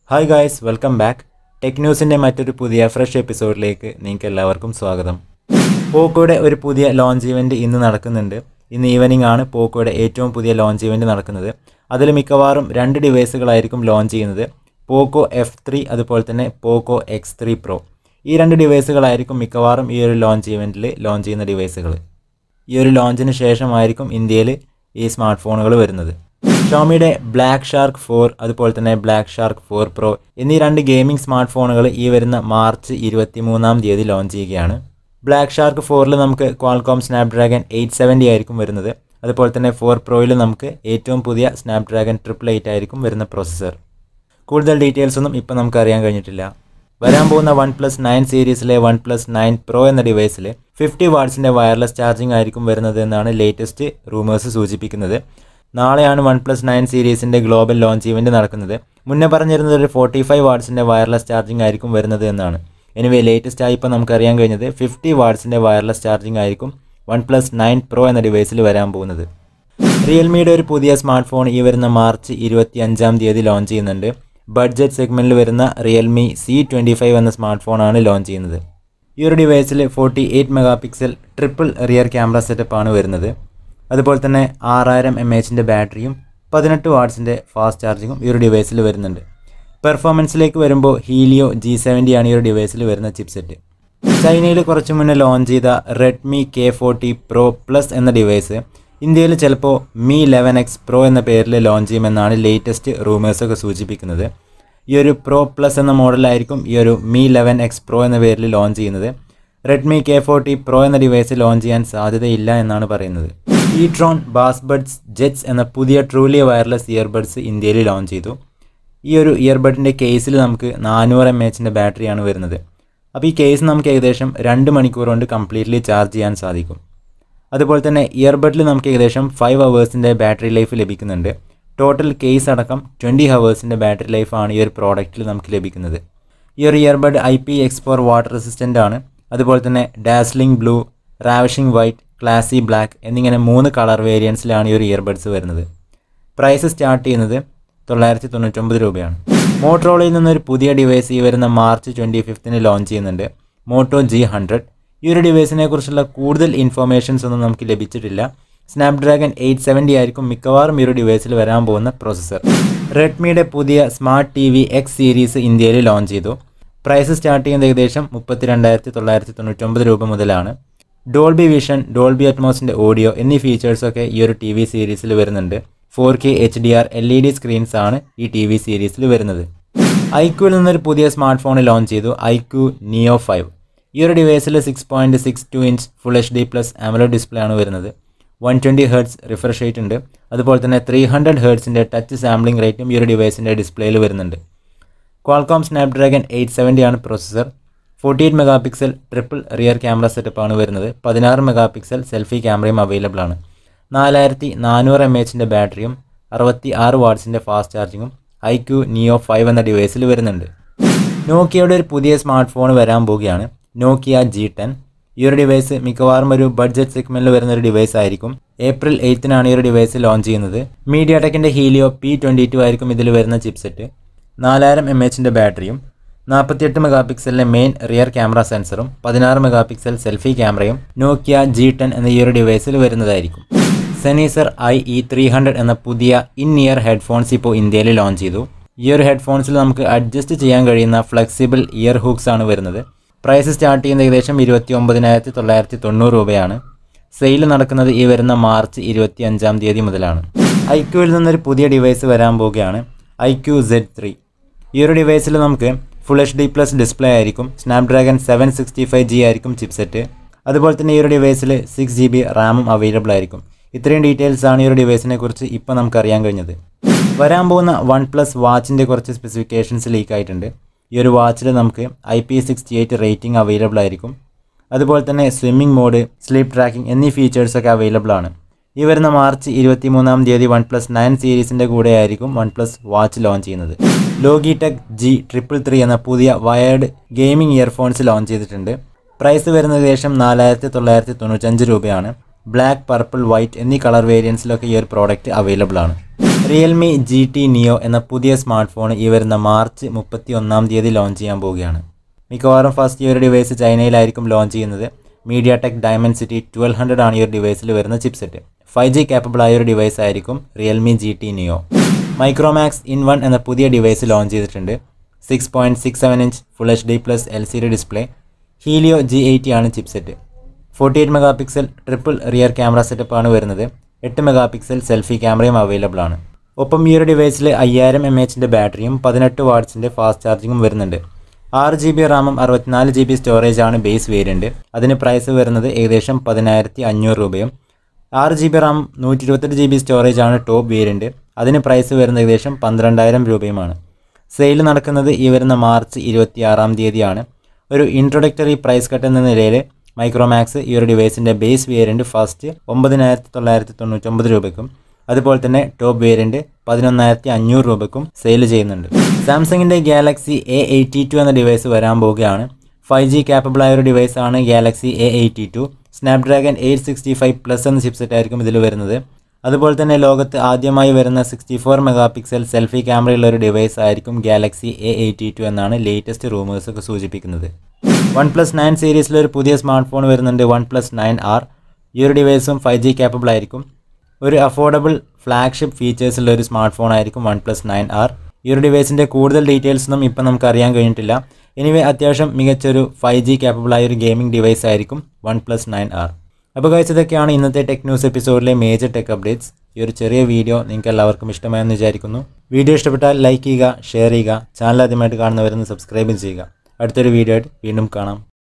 hi guys welcome back tech ന്യൂസിൻ്റെ മറ്റൊരു പുതിയ ഫ്രഷ് എപ്പിസോഡിലേക്ക് നിങ്ങൾക്ക് എല്ലാവർക്കും സ്വാഗതം പോക്കോയുടെ ഒരു പുതിയ ലോഞ്ച് ഇവൻ്റ് ഇന്ന് നടക്കുന്നുണ്ട് ഇന്ന് ഈവനിംഗ് ആണ് പോക്കോയുടെ ഏറ്റവും പുതിയ ലോഞ്ച് ഇവൻ്റ് നടക്കുന്നത് അതിൽ മിക്കവാറും രണ്ട് ഡിവൈസുകളായിരിക്കും ലോഞ്ച് ചെയ്യുന്നത് പോക്കോ എഫ് ത്രീ അതുപോലെ തന്നെ പോക്കോ എക്സ് ത്രീ പ്രോ ഈ രണ്ട് ഡിവൈസുകളായിരിക്കും മിക്കവാറും ഈ ഒരു ലോഞ്ച് ഇവൻറ്റിൽ ലോഞ്ച് ചെയ്യുന്ന ഡിവൈസുകൾ ഈ ഒരു ലോഞ്ചിന് ശേഷമായിരിക്കും ഇന്ത്യയിൽ ഈ സ്മാർട്ട് ഫോണുകൾ വരുന്നത് ഷോമിയുടെ ബ്ലാക്ക് ഷാർക്ക് ഫോർ അതുപോലെ തന്നെ ബ്ലാക്ക് ഷാർക്ക് ഫോർ പ്രോ എന്നീ രണ്ട് ഗെയിമിംഗ് സ്മാർട്ട് ഫോണുകൾ ഈ വരുന്ന മാർച്ച് ഇരുപത്തി മൂന്നാം തീയതി ലോഞ്ച് ചെയ്യുകയാണ് ബ്ലാക്ക് ഷാർക്ക് ഫോറിൽ നമുക്ക് ക്വാൾകോം സ്നാപ്ഡ്രാഗൺ എയ്റ്റ് സെവൻറ്റി ആയിരിക്കും വരുന്നത് അതുപോലെ തന്നെ ഫോർ പ്രോയിൽ നമുക്ക് ഏറ്റവും പുതിയ സ്നാപ്ഡ്രാഗൺ ട്രിപ്പിൾ എയ്റ്റ് ആയിരിക്കും വരുന്ന പ്രോസസ്സർ കൂടുതൽ ഡീറ്റെയിൽസ് ഒന്നും ഇപ്പം നമുക്ക് അറിയാൻ കഴിഞ്ഞിട്ടില്ല വരാൻ പോകുന്ന വൺ പ്ലസ് നയൻ സീരീസിലെ വൺ പ്ലസ് നയൻ പ്രോ എന്ന ഡിവൈസിൽ ഫിഫ്റ്റി വാട്ട്സിൻ്റെ വയർലെസ് ചാർജിംഗ് ആയിരിക്കും വരുന്നത് എന്നാണ് ലേറ്റസ്റ്റ് റൂമേഴ്സ് സൂചിപ്പിക്കുന്നത് നാളെയാണ് വൺ പ്ലസ് നയൻ സീരീസിൻ്റെ ഗ്ലോബൽ ലോഞ്ച് ഇവൻറ്റ് നടക്കുന്നത് മുന്നേ പറഞ്ഞിരുന്നത് ഒരു ഫോർട്ടി ഫൈവ് വാട്ട്സിൻ്റെ വയർലെസ് ചാർജിംഗ് ആയിരിക്കും വരുന്നത് എന്നാണ് എനിവേ ലേറ്റസ്റ്റ് ആയി ഇപ്പോൾ നമുക്ക് അറിയാൻ കഴിഞ്ഞത് ഫിഫ്റ്റി വാട്ട്സിൻ്റെ വയർലെസ് ചാർജിംഗ് ആയിരിക്കും വൺ പ്ലസ് നയൻ പ്രോ എന്ന ഡിവൈസിൽ വരാൻ പോകുന്നത് റിയൽമിയുടെ ഒരു പുതിയ സ്മാർട്ട് ഫോൺ ഈ വരുന്ന മാർച്ച് ഇരുപത്തി അഞ്ചാം തീയതി ലോഞ്ച് ചെയ്യുന്നുണ്ട് ബഡ്ജറ്റ് സെഗ്മെൻറ്റിൽ വരുന്ന റിയൽമി സി ട്വൻറ്റി ഫൈവ് എന്ന സ്മാർട്ട് ഫോണാണ് ലോഞ്ച് ചെയ്യുന്നത് ഈ ഒരു device forty eight megapixel triple rear camera സെറ്റപ്പാണ് വരുന്നത് അതുപോലെ തന്നെ ആറായിരം എം എച്ചിൻ്റെ ബാറ്ററിയും പതിനെട്ട് വാട്ട്സിൻ്റെ ഫാസ്റ്റ് ചാർജിങ്ങും ഈ ഒരു ഡിവൈസിൽ വരുന്നുണ്ട് പെർഫോമൻസിലേക്ക് വരുമ്പോൾ ഹീലിയോ ജി സെവൻറ്റി ആണ് ഈ ഒരു ഡിവൈസിൽ വരുന്ന ചിപ്സെറ്റ് ചൈനയിൽ കുറച്ച് മുന്നേ ലോഞ്ച് ചെയ്ത Redmi K forty pro plus എന്ന ഡിവൈസ് ഇന്ത്യയിൽ ചിലപ്പോൾ മി ലെവൻ എക്സ് പ്രോ എന്ന പേരിൽ ലോഞ്ച് ചെയ്യുമെന്നാണ് ലേറ്റസ്റ്റ് റൂമേഴ്സൊക്കെ സൂചിപ്പിക്കുന്നത് ഈ ഒരു പ്രോ പ്ലസ് എന്ന മോഡലായിരിക്കും ഈ ഒരു മി ലെവൻ എക്സ് പ്രോ എന്ന പേരിൽ ലോഞ്ച് ചെയ്യുന്നത് റെഡ്മി കെ ഫോർട്ടി പ്രോ എന്ന ഡിവൈസ് ലോഞ്ച് ചെയ്യാൻ സാധ്യതയില്ല എന്നാണ് പറയുന്നത് ഇട്രോൺ ബാസ്ബഡ്സ് ജെറ്റ്സ് എന്ന പുതിയ ട്രൂലി വയർലെസ് ഇയർബഡ്സ് ഇന്ത്യയിൽ ലോഞ്ച് ചെയ്തു ഈ ഒരു ഇയർബഡിൻ്റെ കേസിൽ നമുക്ക് നാനൂറ് എം എച്ചിൻ്റെ ബാറ്ററിയാണ് വരുന്നത് അപ്പോൾ ഈ കേസ് നമുക്ക് ഏകദേശം രണ്ട് മണിക്കൂർ കൊണ്ട് കംപ്ലീറ്റ്ലി ചാർജ് ചെയ്യാൻ സാധിക്കും അതുപോലെ തന്നെ ഇയർബഡിൽ നമുക്ക് ഏകദേശം ഫൈവ് ഹവേഴ്സിൻ്റെ ബാറ്ററി ലൈഫ് ലഭിക്കുന്നുണ്ട് ടോട്ടൽ കേസ് അടക്കം ട്വൻറ്റി ഹവേഴ്സിൻ്റെ ബാറ്ററി ലൈഫാണ് ഈ ഒരു പ്രോഡക്റ്റിൽ നമുക്ക് ലഭിക്കുന്നത് ഈ ഒരു earbud I P X four water resistant ആണ് അതുപോലെ തന്നെ dazzling blue ravishing white classy black എന്നിങ്ങനെ മൂന്ന് കളർ വേരിയൻസിലാണ് ഈ ഒരു ഇയർബഡ്സ് വരുന്നത് പ്രൈസ് സ്റ്റാർട്ട് ചെയ്യുന്നത് തൊള്ളായിരത്തി തൊണ്ണൂറ്റൊമ്പത് രൂപയാണ് മോട്ടറോളയിൽ നിന്നൊരു പുതിയ ഡിവൈസ് ഈ വരുന്ന മാർച്ച് ട്വൻറ്റി ഫിഫ്തിന് ലോഞ്ച് ചെയ്യുന്നുണ്ട് മോട്ടോ ജി ഹൺഡ്രഡ് ഈ ഒരു ഡിവൈസിനെ കുറിച്ചുള്ള കൂടുതൽ ഇൻഫർമേഷൻസ് ഒന്നും നമുക്ക് ലഭിച്ചിട്ടില്ല സ്നാപ്ഡ്രാഗൺ എയ്റ്റ് സെവൻറ്റി ആയിരിക്കും മിക്കവാറും ഈ ഒരു ഡിവൈസിൽ വരാൻ പോകുന്ന പ്രോസസ്സർ റെഡ്മിയുടെ പുതിയ smart T V X series ഇന്ത്യയിൽ ലോഞ്ച് ചെയ്തു പ്രൈസ് സ്റ്റാർട്ട് ചെയ്യുന്നത് ഏകദേശം മുപ്പത്തി രണ്ടായിരത്തി തൊള്ളായിരത്തി തൊണ്ണൂറ്റൊമ്പത് രൂപ മുതലാണ് ഡോൾബി വിഷൻ ഡോൾബി അറ്റ്മോസിൻ്റെ ഓഡിയോ എന്നീ ഫീച്ചേഴ്സൊക്കെ ഈ ഒരു ടി വി സീരീസിൽ വരുന്നുണ്ട് four K H D R L E D screens ആണ് ഈ ടി വി സീരീസിൽ വരുന്നത് ഐക്യുവിൽ നിന്നൊരു പുതിയ സ്മാർട്ട് ഫോൺ ലോഞ്ച് ചെയ്തു ഐക്യു നിയോ ഫൈവ് ഈ ഒരു ഡിവൈസിൽ six point six two inch full H D plus AMOLED display ആണ് വരുന്നത് one twenty hertz refresh rate ഉണ്ട് അതുപോലെ തന്നെ ത്രീ ഹൺഡ്രഡ് ഹേർട്സിൻ്റെ ടച്ച് സാമ്പിളിംഗ് റേറ്റും ഈ ഒരു ഡിവൈസിൻ്റെ ഡിസ്പ്ലേയിൽ വരുന്നുണ്ട് ക്വാൾകോം സ്നാപ്ഡ്രാഗൺ എയ്റ്റ് സെവൻറ്റി ആണ് processor forty eight megapixel triple rear camera സെറ്റപ്പാണ് വരുന്നത് പതിനാറ് മെഗാ പിക്സൽ സെൽഫി ക്യാമറയും അവൈലബിൾ ആണ് നാലായിരത്തി നാനൂറ് എം എച്ചിൻ്റെ ബാറ്ററിയും അറുപത്തി ആറ് വാട്ട്സിൻ്റെ ഫാസ്റ്റ് ചാർജിങ്ങും ഐ ക്യു നിയോ ഫൈവ് എന്ന ഡിവൈസിൽ വരുന്നുണ്ട് നോക്കിയയുടെ ഒരു പുതിയ സ്മാർട്ട് ഫോൺ വരാൻ പോവുകയാണ് നോക്കിയ ജി ടെൻ ഈ ഒരു ഡിവൈസ് മിക്കവാറും ഒരു ബഡ്ജറ്റ് സെഗ്മെൻറ്റിൽ വരുന്ന ഒരു ഡിവൈസ് ആയിരിക്കും ഏപ്രിൽ എയ്ത്തിനാണ് ഈ ഒരു ഡിവൈസ് ലോഞ്ച് ചെയ്യുന്നത് മീഡിയ ടെക്കിൻ്റെ ഹീലിയോ പി ട്വൻറ്റി ടു ആയിരിക്കും ഇതിൽ വരുന്ന ചിപ്സെറ്റ് നാലായിരം എം എച്ചിൻ്റെ ബാറ്ററിയും നാൽപ്പത്തിയെട്ട് മെഗാ പിക്സലിലെ മെയിൻ റിയർ ക്യാമറ സെൻസറും പതിനാറ് മെഗാ പിക്സൽ സെൽഫി ക്യാമറയും നോക്കിയ ജി ടെൻ എന്ന ഈ ഒരു ഡിവൈസിൽ വരുന്നതായിരിക്കും Sennheiser I E three hundred എന്ന പുതിയ ഇൻ ഇയർ ഹെഡ്ഫോൺസ് ഇപ്പോൾ ഇന്ത്യയിൽ ലോഞ്ച് ചെയ്തു ഈ ഒരു ഹെഡ്ഫോൺസിൽ നമുക്ക് അഡ്ജസ്റ്റ് ചെയ്യാൻ കഴിയുന്ന ഫ്ലെക്സിബിൾ ഇയർ ഹൂക്സ് ആണ് വരുന്നത് പ്രൈസ് സ്റ്റാർട്ട് ചെയ്യുന്നത് ഏകദേശം ഇരുപത്തി ഒമ്പതിനായിരത്തി തൊള്ളായിരത്തി തൊണ്ണൂറ് രൂപയാണ് സെയിൽ നടക്കുന്നത് ഈ വരുന്ന മാർച്ച് ഇരുപത്തി അഞ്ചാം തീയതി മുതലാണ് ഐക്യുവിൽ നിന്നൊരു പുതിയ ഡിവൈസ് വരാൻ പോവുകയാണ് ഐ ക്യു സെഡ് ത്രീ ഈ ഒരു ഡിവൈസിൽ നമുക്ക് full H D plus display ആയിരിക്കും Snapdragon seven sixty five G ആയിരിക്കും ചിപ്സെറ്റ് അതുപോലെ തന്നെ ഈ ഒരു ഡിവൈസിൽ സിക്സ് ജി ബി റാമും അവൈലബിൾ ആയിരിക്കും ഇത്രയും ഡീറ്റെയിൽസ് ആണ് ഈ ഒരു ഡിവൈസിനെ കുറിച്ച് ഇപ്പോൾ നമുക്ക് അറിയാൻ കഴിഞ്ഞത് വരാൻ പോകുന്ന വൺ പ്ലസ് വാച്ചിൻ്റെ കുറച്ച് സ്പെസിഫിക്കേഷൻസ് ലീക്ക് ആയിട്ടുണ്ട് ഈ ഒരു വാച്ചിൽ നമുക്ക് I P sixty eight rating available ആയിരിക്കും അതുപോലെ തന്നെ സ്വിമ്മിംഗ് മോഡ് സ്ലീപ്പ് ട്രാക്കിംഗ് എന്നീ ഫീച്ചേഴ്സൊക്കെ അവൈലബിൾ ആണ് ഈ വരുന്ന മാർച്ച് ഇരുപത്തി മൂന്നാം തീയതി വൺ പ്ലസ് നയൻ സീരീസിൻ്റെ കൂടെ ആയിരിക്കും വൺ പ്ലസ് വാച്ച് ലോഞ്ച് ചെയ്യുന്നത് ലോഗിടെക് ജി ട്രിപ്പിൾ ത്രീ എന്ന പുതിയ വയേർഡ് ഗെയിമിംഗ് ഇയർഫോൺസ് ലോഞ്ച് ചെയ്തിട്ടുണ്ട് പ്രൈസ് വരുന്നത് ഏകദേശം നാലായിരത്തി തൊള്ളായിരത്തി തൊണ്ണൂറ്റഞ്ച് രൂപയാണ് ബ്ലാക്ക് പർപ്പിൾ വൈറ്റ് എന്നീ കളർ വേരിയൻസിലൊക്കെ ഈ ഒരു പ്രോഡക്റ്റ് അവൈലബിൾ ആണ് റിയൽമി ജി ടി നിയോ എന്ന പുതിയ സ്മാർട്ട് ഫോൺ ഈ വരുന്ന മാർച്ച് മുപ്പത്തി ഒന്നാം തീയതി ലോഞ്ച് ചെയ്യാൻ പോവുകയാണ് മിക്കവാറും ഫസ്റ്റ് ഈ ഒരു ഡിവൈസ് ചൈനയിലായിരിക്കും ലോഞ്ച് ചെയ്യുന്നത് MediaTek Dimensity twelve hundred ആണ് ഈ ഒരു ഡിവൈസിൽ വരുന്ന ചിപ്സെറ്റ് ഫൈവ് ജി കാപ്പബിൾ ആയ ഒരു ഡിവൈസ് ആയിരിക്കും Realme G T neo Micromax in one എന്ന പുതിയ ഡിവൈസ് ലോഞ്ച് ചെയ്തിട്ടുണ്ട് six point six seven inch full H D plus L C D display Helio G eighty ആണ് chipset forty eight megapixel triple rear camera setup ആണ് വരുന്നത് എട്ട് megapixel selfie ക്യാമറയും available ആണ് ഒപ്പം ഈ ഒരു ഡിവൈസിൽ അയ്യായിരം എം എച്ചിൻ്റെ ബാറ്ററിയും പതിനെട്ട് വാട്ട്സിൻ്റെ ഫാസ്റ്റ് ചാർജിങ്ങും വരുന്നുണ്ട് ആറ് ജി ബി റാമും അറുപത്തിനാല് ജി ബി സ്റ്റോറേജ് ആണ് ബേസ് വേരിയൻറ്റ് അതിന് പ്രൈസ് വരുന്നത് ഏകദേശം പതിനായിരത്തി അഞ്ഞൂറ് രൂപയും ആറ് ജി ബി റാം നൂറ്റി ഇരുപത്തെട്ട് ജി ബി സ്റ്റോറേജ് ആണ് ടോപ്പ് വേരിയൻറ്റ് അതിന് പ്രൈസ് വരുന്നത് ഏകദേശം പന്ത്രണ്ടായിരം രൂപയുമാണ് സെയിൽ നടക്കുന്നത് ഈ വരുന്ന മാർച്ച് ഇരുപത്തി ആറാം തീയതിയാണ് ഒരു ഇൻട്രൊഡക്ടറി പ്രൈസ് കട്ട് എന്ന നിലയിൽ മൈക്രോമാക്സ് ഈ ഒരു ഡിവൈസിൻ്റെ ബേസ് വേരിയൻറ്റ് ഫസ്റ്റ് ഒമ്പതിനായിരത്തി തൊള്ളായിരത്തി തൊണ്ണൂറ്റൊമ്പത് രൂപയ്ക്കും അതുപോലെ തന്നെ ടോപ്പ് വേരിയൻറ്റ് പതിനൊന്നായിരത്തി അഞ്ഞൂറ് രൂപയ്ക്കും സെയിൽ ചെയ്യുന്നുണ്ട് സാംസങ്ങിൻ്റെ ഗാലക്സി എ എയ്റ്റി ടു എന്ന ഡിവൈസ് വരാൻ പോവുകയാണ് ഫൈവ് ജി കാപ്പബിൾ ആയ ഒരു ഡിവൈസാണ് Galaxy A eighty two Snapdragon eight sixty five plus എന്ന ചിപ്സെറ്റ് ആയിരിക്കും ഇതിൽ വരുന്നത് അതുപോലെ തന്നെ ലോകത്ത് ആദ്യമായി വരുന്ന sixty four megapixel selfie ക്യാമറയുള്ള ഒരു ഡിവൈസ് ആയിരിക്കും ഗാലക്സി എ എയ്റ്റി ടു എന്നാണ് ലേറ്റസ്റ്റ് റൂമേഴ്സ് ഒക്കെ സൂചിപ്പിക്കുന്നത് വൺ പ്ലസ് നയൻ സീരീസിലെ ഒരു പുതിയ സ്മാർട്ട് ഫോൺ വരുന്നുണ്ട് വൺ പ്ലസ് നയൻ ആർ ഈ ഒരു ഡിവൈസും ഫൈവ് ജി കാപ്പബിൾ ആയിരിക്കും ഒരു അഫോർഡബിൾ ഫ്ലാഗ്ഷിപ്പ് ഫീച്ചേഴ്സുള്ള ഒരു സ്മാർട്ട് ഫോൺ ആയിരിക്കും വൺ പ്ലസ് നയൻ ആർ ഈ ഒരു ഡിവൈസിൻ്റെ കൂടുതൽ ഡീറ്റെയിൽസ് ഒന്നും ഇപ്പം നമുക്ക് അറിയാൻ കഴിഞ്ഞിട്ടില്ല എനിവേ അത്യാവശ്യം മികച്ചൊരു ഫൈവ് ജി കാപ്പബിൾ ആയ ഒരു ഗെയിമിംഗ് ഡിവൈസ് ആയിരിക്കും വൺ പ്ലസ് നയൻ ആർ അപ്പോൾ കഴിച്ച് ഇതൊക്കെയാണ് ഇന്നത്തെ ടെക് ന്യൂസ് എപ്പിസോഡിലെ മേജർ ടെക് അപ്ഡേറ്റ്സ് ഈ ഒരു ചെറിയ വീഡിയോ നിങ്ങൾക്ക് എല്ലാവർക്കും ഇഷ്ടമായെന്ന് വിചാരിക്കുന്നു വീഡിയോ ഇഷ്ടപ്പെട്ടാൽ ലൈക്ക് ചെയ്യുക ഷെയർ ചെയ്യുക ചാനൽ ആദ്യമായിട്ട് കാണുന്നവരൊന്ന് സബ്സ്ക്രൈബും ചെയ്യുക അടുത്തൊരു വീഡിയോ ആയിട്ട് വീണ്ടും കാണാം